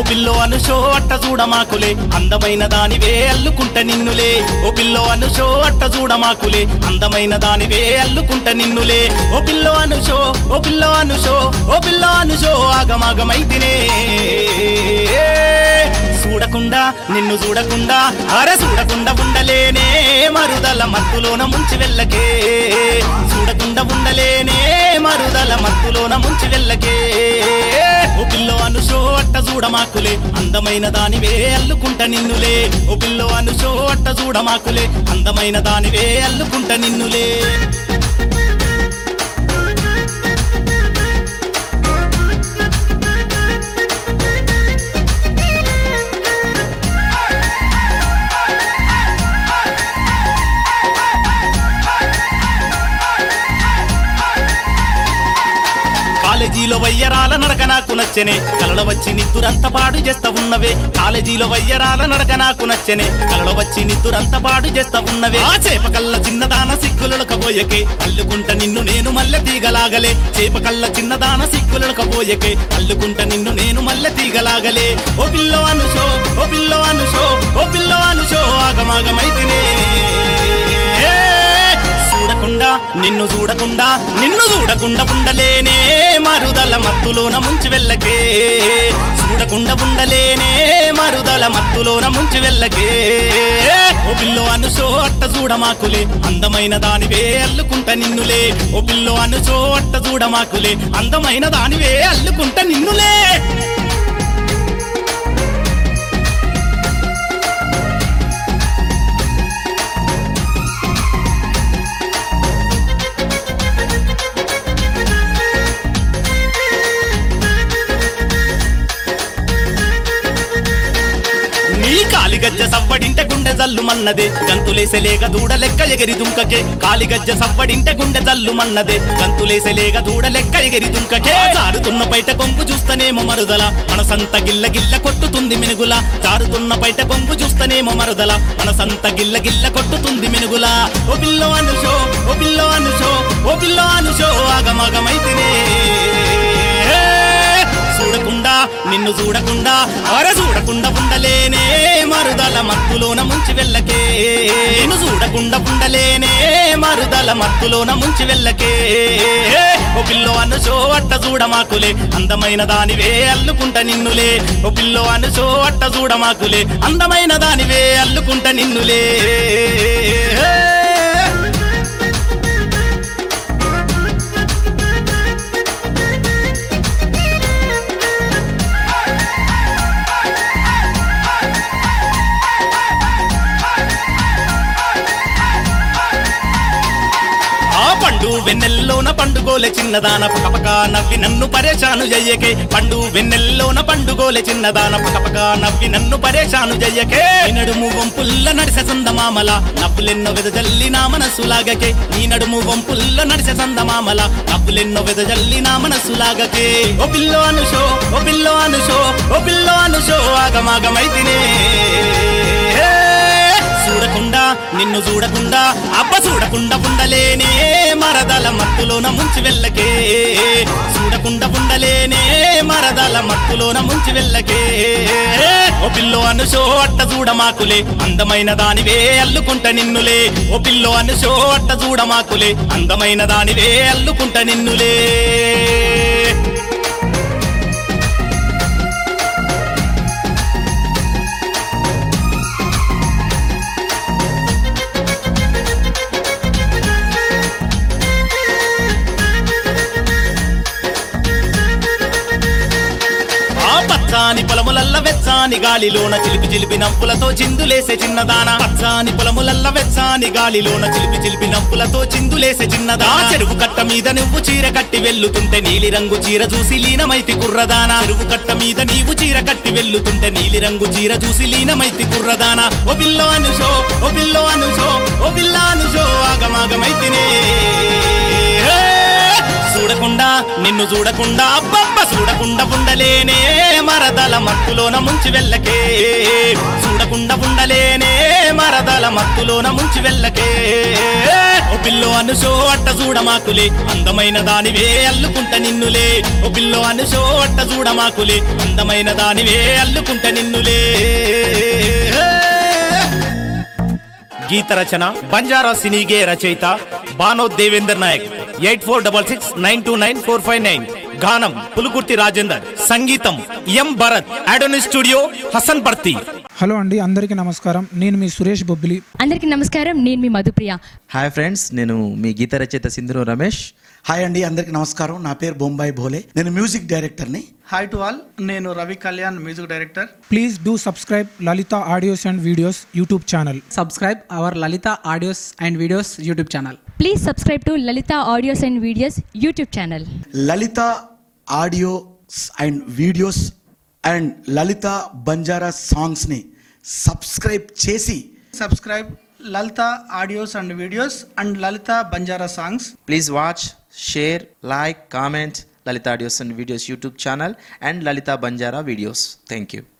Pillow అనుషో అట్ట చూడమాకులే అందమైన దానివే అల్లుకుంట నిన్నులే ఓ పిల్లో అనుషో అట్ట చూడమాకులే అందమైన దానివే అల్లుకుంట నిన్నులే ఓ పిల్లో అనుషో ఓ పిల్లో అనుషో ఓ పిల్లో అనుషో ఆగమాగమైతినే చూడకుండా నిన్ను చూడకుండా అరే చూడకుండా ఉండలేనే మరుదల మత్తులోన ముంచి వెళ్ళకే చూడకుండా ఉండలేనే మరుదల మత్తులోన ముంచి వెళ్ళకే ఓ పిల్లో అనుషో అట్ట చూడమాకులే అందమైన దానివే అల్లుకుంట నిన్నులే ఓ పిల్లో అనుషో అట్ట చూడమాకులే అందమైన దానివే అల్లుకుంట నిన్నులే కాలేజీలో వయ్యరాల నడక నాకు నచ్చనే కలల వచ్చి నిద్దురంత పాడు చేస్తా ఉన్నవే కాలేజీలో వయ్యరాల నడక నాకు నచ్చనే కలల వచ్చి నిద్దురంత పాడు చేస్తా ఉన్నవే ఆ చేప కళ్ళ చిన్నదాన సిక్కులకపోయకే అల్లుకుంట నిన్ను నేను మల్లె తీగలాగలే చేప కళ్ళ చిన్నదాన సిక్కులకపోయకే అల్లుకుంట నిన్ను నేను మల్లె తీగలాగలే ఓ పిల్లో అనుషో ఓ పిల్లో అనుషో ఓ పిల్లో అనుషో ఆగమాగమైతినే చూడకుండా నిన్ను చూడకుండా నిన్ను చూడకుండా ఉండలేనే మరుదల మత్తులోన ముంచి వెళ్ళకే చూడకుండా ఉండలేనే మరుదల మత్తులోన ముంచి వెళ్ళకే ఓ పిల్లో అనుసో అట్ట చూడమాకులే అందమైన దానివే అల్లుకుంట నిన్నులే ఓ పిల్లో అనుసో అట్ట చూడమాకులే అందమైన దానివే అల్లుకుంట నిన్నులే నీ కాలిగజ్జ సవ్వడింట గుండె జల్లు మన్నదే గంతులేసలేక దూడ లెక్క ఎగిరి దుంకకే కాలిగజ్జ సవ్వడింట గుండె జల్లు మన్నదే గంతులేసలేక దూడ లెక్క ఎగిరి దుంకకే జారుతున్న బయట కొంగు చూస్తనేమో మరుదల మనసంత గిల్ల గిల్ల కొట్టుతుంది మినుగుల జారుతున్న బయట కొంగు చూస్తనేమో మరుదల మనసంత గిల్ల గిల్ల కొట్టుతుంది మినుగుల ఓ పిల్లో అనుషో ఓ పిల్లో అనుషో ఓ పిల్లో అనుషో ఆగమగమైతినే చూడకుండా నిన్ను చూడకుండా అర చూడకుండా ఉండలేనే మరుదల మత్తులోన ముంచి వెళ్ళకే నిన్ను చూడకుండా ఉండలేనే మరుదల మత్తులోన ముంచి వెళ్ళకే ఓ పిల్లో అనుసో అట్ట చూడమాకులే అందమైన దానివే అల్లుకుంట నిన్నులే ఓ పిల్లో అనుసో అట్ట చూడమాకులే అందమైన దానివే అల్లుకుంట నిన్నులే ఆ పండు వెన్నెల్లోన పండుగోలే చిన్నదాన పకపక నవ్వి నన్ను పరేషాను జయ్యకే పండు వెన్నెల్లోన పండుగోలే చిన్నదాన పకపక నవ్వి నన్ను పరేషాను జయ్యకే నడుము వంపుల్ల నడిసె సందమామల నవ్వులెన్నో వెదజల్లి నా మనసు లాగకే నీ నడుము వంపుల్ల నడిసె సందమామల నవ్వులెన్నో వెదజల్లి నా మనసు లాగకే ఓ పిల్లో అనుషో ఓ పిల్లో అనుషో ఓ పిల్లో అనుషో ఆగమాగమైతినే చూడకుండా నిన్ను చూడకుండా అబ్బ చూడకుండా ఉండలేనే మరదల మత్తులోన ముంచి వెళ్ళకే చూడకుండా ఉండలేనే మరదల మత్తులోన ముంచి వెళ్ళకే ఓ పిల్లో అనుషో అట్ట చూడమాకులే అందమైన దానివే అల్లుకుంట నిన్నులే ఓ పిల్లో అనుషో అట్ట చూడమాకులే అందమైన దానివే అల్లుకుంట నిన్నులే ఆ పచ్చాని పొలములల్ల వెచ్చాని గాలిలోన చిలిపి చిలిపి నవ్వులతో చిందులేసే చిన్నదాన పచ్చాని పొలములల్ల వెచ్చాని గాలిలోన చిలిపి చిలిపి నవ్వులతో చిందులేసే చిన్నదా చెరువు కట్ట మీద నువ్వు చీర కట్టి వెళ్ళుతుంటే నీలి రంగు చీర చూసి లీనమైతి కుర్రదాన చెరువు కట్ట మీద నీవు చీర కట్టి వెళ్ళుతుంటే నీలి రంగు చీర చూసి లీనమైతి కుర్రదాన ఓ పిల్లో అనుషో ఓ పిల్లో అనుషో ఓ పిల్ల అనుషో ఆగమాగమైతినే చూడకుండా నిన్ను చూడకుండా అబ్బబ్బ చూడకుండా ఉండలేనే మరదల మత్తులోన ముంచి వెళ్ళకే చూడకుండా ఉండలేనే మరదల మత్తులోన ముంచి వెళ్ళకే ఓ పిల్లో అను అనుషో అట్ట చూడమాకులే అందమైన దానివే అల్లుకుంట నిన్నులే ఓ పిల్లో అనుషో అట్ట చూడమాకులే అందమైన దానివే అల్లుకుంట నిన్నులే గీత రచన బంజారా సినీగే రచయిత Banoth Devender Naik eight four double six nine two nine four five nine గానం పులుకుర్తి రాజేందర్ సంగీతం M Bharat Adoni studio Hasanparthy hello అండి అందరికీ నమస్కారం నేను మీ సురేష్ బొబ్బిలి అందరికీ నమస్కారం నేను మీ మధుప్రియ హాయ్ ఫ్రెండ్స్ నేను మీ గీత రచయిత సింధురు రమేష్ హాయ్ అండి అందరికి నమస్కారం నా పేరు బొంబాయి భోలే నేను మ్యూజిక్ డైరెక్టర్ని హాయ్ టు ఆల్ నేను Ravi Kalyan music director please do subscribe Lalita audios and videos YouTube channel subscribe our Lalita audios and videos YouTube channel. Please subscribe to Lalita audios and videos YouTube channel Lalita audios and videos and Lalita Banjara సాంగ్స్ని subscribe చేసి subscribe Lalita audios and videos and Lalita Banjara songs please watch share like comment Lalita audios and videos YouTube channel and Lalita Banjara videos thank you